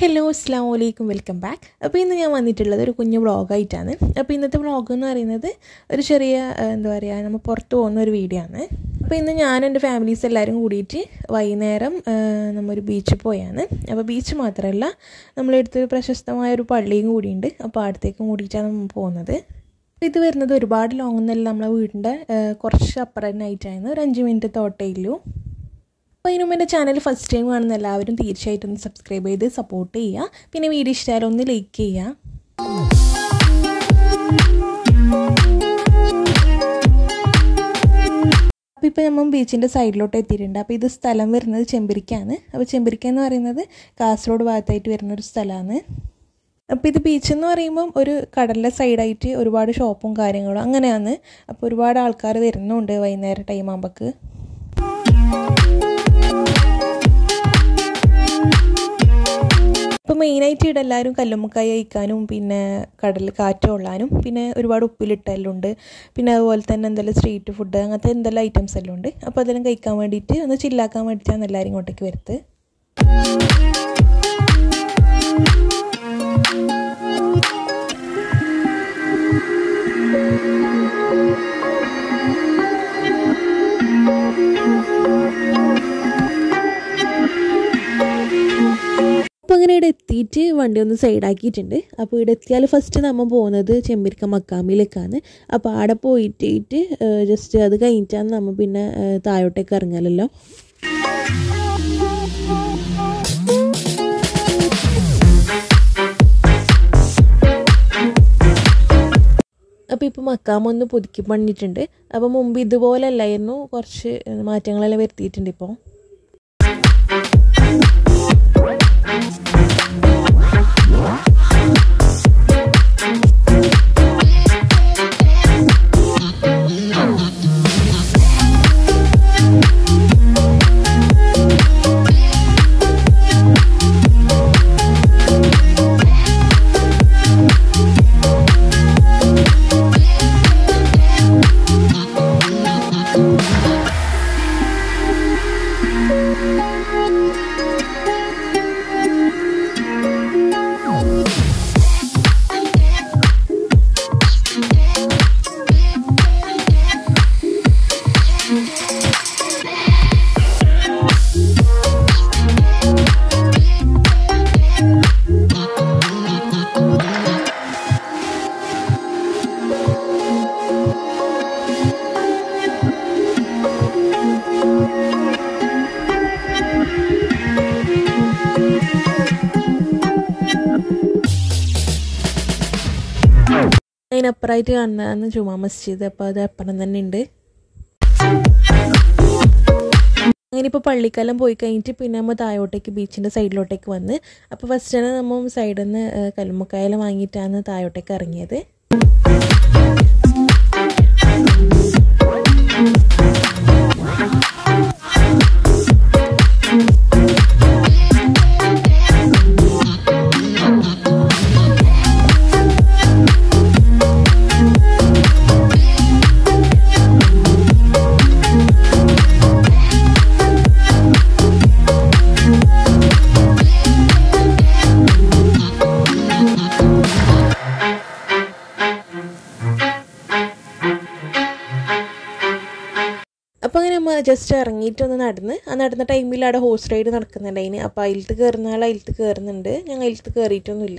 hello അസ്സാം വലൈക്കും welcome back അപ്പോൾ ഇന്ന് ഞാൻ വന്നിട്ടുള്ളത് ഒരു കുഞ്ഞു വ്ളോഗായിട്ടാണ് അപ്പോൾ ഇന്നത്തെ വ്ളോഗ് എന്ന് പറയുന്നത് ഒരു ചെറിയ ആ, എന്താ പറയുക നമ്മൾ പുറത്ത് പോകുന്ന ഒരു വീഡിയോ ആണ് അപ്പോൾ ഇന്ന് ഞാൻ എൻ്റെ ഫാമിലീസ് എല്ലാവരും കൂടിയിട്ട് വൈകുന്നേരം ആ, നമ്മൊരു ബീച്ചിൽ പോയാണ് അപ്പോൾ ബീച്ച് മാത്രമല്ല നമ്മളെടുത്ത് പ്രശസ്തമായ ഒരു പള്ളിയും കൂടിയുണ്ട് അപ്പോൾ അടുത്തേക്കും കൂടിയിട്ടാണ് നമ്മൾ പോകുന്നത് ഇത് വരുന്നത് ഒരുപാട് ലോങ് ഒന്നല്ല നമ്മളെ വീടിൻ്റെ ആ, കുറച്ച് അപ്പുറമായിട്ടായിരുന്നു ഒരു അഞ്ച് മിനിറ്റ് തോട്ടേ ഉള്ളൂ അപ്പോൾ അതിന് മുമ്പ് എൻ്റെ ചാനൽ ഫസ്റ്റ് ടൈം കാണുന്ന എല്ലാവരും തീർച്ചയായിട്ടും ഒന്ന് സബ്സ്ക്രൈബ് ചെയ്ത് സപ്പോർട്ട് ചെയ്യുക പിന്നെ വീഡിയോ ഇഷ്ടമായാലും ഒന്ന് ലൈക്ക് ചെയ്യുക അപ്പോൾ ഇപ്പോൾ നമ്മൾ ബീച്ചിൻ്റെ സൈഡിലോട്ട് എത്തിയിട്ടുണ്ട് അപ്പോൾ ഇത് സ്ഥലം വരുന്നത് ചെമ്പരിക്കാണ് അപ്പോൾ ചെമ്പരിക്ക എന്ന് പറയുന്നത് കാസർഗോഡ് ഭാഗത്തായിട്ട് വരുന്ന ഒരു സ്ഥലമാണ് അപ്പോൾ ഇത് ബീച്ച് എന്ന് പറയുമ്പം ഒരു കടലിൻ്റെ സൈഡായിട്ട് ഒരുപാട് ഷോപ്പും കാര്യങ്ങളും അങ്ങനെയാണ് അപ്പോൾ ഒരുപാട് ആൾക്കാർ വരുന്നുണ്ട് വൈകുന്നേരം ടൈം ആകുമ്പോൾക്ക് ഇപ്പോൾ മെയിനായിട്ട് ഇവിടെ എല്ലാവരും കല്ലുമ്മക്കായ കഴിക്കാനും പിന്നെ കടൽ കാറ്റ് കൊള്ളാനും പിന്നെ ഒരുപാട് ഉപ്പിലിട്ടെല്ലാം ഉണ്ട് പിന്നെ അതുപോലെ തന്നെ എന്തെല്ലാം സ്ട്രീറ്റ് ഫുഡ് അങ്ങനത്തെ എന്തെല്ലാം ഐറ്റംസ് എല്ലാം ഉണ്ട് അപ്പോൾ അതെല്ലാം കഴിക്കാൻ വേണ്ടിയിട്ട് ഒന്ന് ചില്ലാക്കാൻ വേണ്ടിയിട്ടാണ് എല്ലാവരും ഇങ്ങോട്ടേക്ക് വരുന്നത് അപ്പോൾ അങ്ങനെ ഇവിടെ എത്തിയിട്ട് വണ്ടി ഒന്ന് സൈഡാക്കിയിട്ടുണ്ട് അപ്പോൾ ഇവിടെ എത്തിയാൽ ഫസ്റ്റ് നമ്മൾ പോകുന്നത് ചെമ്പരിക്ക മക്കാമിലേക്കാണ് അപ്പോൾ അവിടെ പോയിട്ട് ജസ്റ്റ് അത് കഴിഞ്ഞിട്ടാണ് നമ്മൾ പിന്നെ ആ, താഴോട്ടേക്ക് ഇറങ്ങലല്ലോ അപ്പോൾ ഇപ്പോൾ മക്കാമ ഒന്ന് പുതുക്കി പണിഞ്ഞിട്ടുണ്ട് അപ്പോൾ മുമ്പ് ഇതുപോലെ അല്ലായിരുന്നു കുറച്ച് മാറ്റങ്ങളെല്ലാം വരുത്തിയിട്ടുണ്ട് ഇപ്പോൾ അതിനപ്പുറമായിട്ട് കാണുന്നതാണ് ജുമാ മസ്ജിദ് അപ്പോൾ അത് അപ്പുറം തന്നെ ഉണ്ട് അങ്ങനെ ഇപ്പോൾ പള്ളിക്കാലം പോയി കഴിഞ്ഞിട്ട് പിന്നെ നമ്മൾ താഴോട്ടേക്ക് ബീച്ചിൻ്റെ സൈഡിലോട്ടേക്ക് വന്ന് അപ്പോൾ ഫസ്റ്റ് തന്നെ നമ്മൾ സൈഡിൽ നിന്ന് കല്ലുമ്മക്കായല വാങ്ങിയിട്ടാണ് താഴോട്ടേക്ക് ഇറങ്ങിയത് അപ്പോൾ അങ്ങനെ നമ്മൾ ജസ്റ്റ് ഇറങ്ങിയിട്ടൊന്ന് നടന്ന് ആ നടന്ന ടൈമിൽ അവിടെ ഹോഴ്സ് റൈഡ് നടക്കുന്നുണ്ടായിന് അപ്പോൾ അതിലത്ത് കയറുന്ന ആൾ അതിലത്ത് കയറുന്നുണ്ട് ഞങ്ങൾ അതിലത്ത് കയറിയിട്ടൊന്നുമില്ല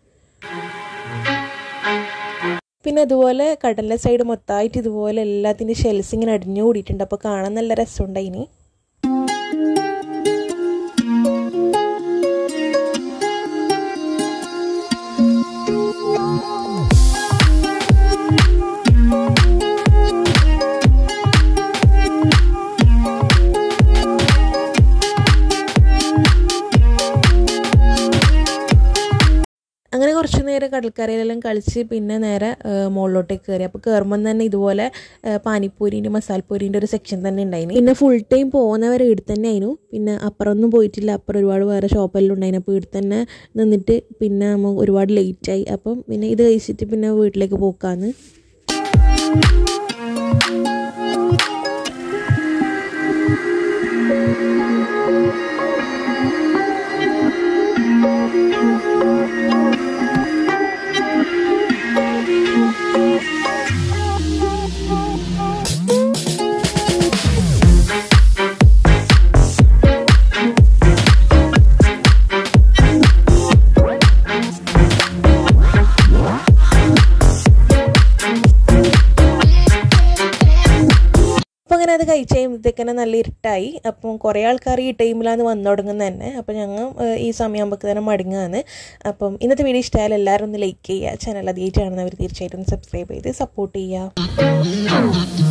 പിന്നെ അതുപോലെ കടലിലെ സൈഡ് മൊത്തമായിട്ട് ഇതുപോലെ എല്ലാത്തിൻ്റെ ഷെൽസ് ഇങ്ങനെ അടിഞ്ഞു കൂടിയിട്ടുണ്ട് അപ്പോൾ കാണാൻ നല്ല രസമുണ്ടായിനി അങ്ങനെ കുറച്ച് നേരം കടൽക്കരയിലെല്ലാം കളിച്ച് പിന്നെ നേരെ ആ, മുകളിലോട്ടേക്ക് കയറി അപ്പോൾ കയറുമ്പം തന്നെ ഇതുപോലെ ആ, പാനിപ്പൂരിൻ്റെ മസാലപ്പൂരിൻ്റെ ഒരു സെക്ഷൻ തന്നെ ഉണ്ടായിരുന്നു പിന്നെ ഫുൾ ടൈം പോകുന്നവരെ ഇവിടെ തന്നെ ആയിരുന്നു പിന്നെ അപ്പുറമൊന്നും പോയിട്ടില്ല അപ്പുറം ഒരുപാട് വേറെ ഷോപ്പെല്ലാം ഉണ്ടായിരുന്നു അപ്പോൾ ഇവിടെ തന്നെ നിന്നിട്ട് പിന്നെ നമ്മൾ ഒരുപാട് ലേറ്റായി അപ്പം പിന്നെ ഇത് കഴിച്ചിട്ട് പിന്നെ വീട്ടിലേക്ക് പോക്കാന്ന് അങ്ങനെ അത് കഴിച്ച് കഴിയുമ്പോഴത്തേക്കന്നെ നല്ല ഇരുട്ടായി അപ്പം കുറേ ആൾക്കാർ ഈ ടൈമിലാണ് വന്നു തുടങ്ങുന്നത് തന്നെ അപ്പം ഞങ്ങൾ ഈ സമയമാകുമ്പോൾ തന്നെ മടങ്ങുകയാണ് അപ്പം ഇന്നത്തെ വീഡിയോ ഇഷ്ടമായാലും എല്ലാവരും ഒന്ന് ലൈക്ക് ചെയ്യുക ചാനൽ അധികമായിട്ട് കാണുന്നവർ തീർച്ചയായിട്ടും സബ്സ്ക്രൈബ് ചെയ്ത് സപ്പോർട്ട് ചെയ്യുക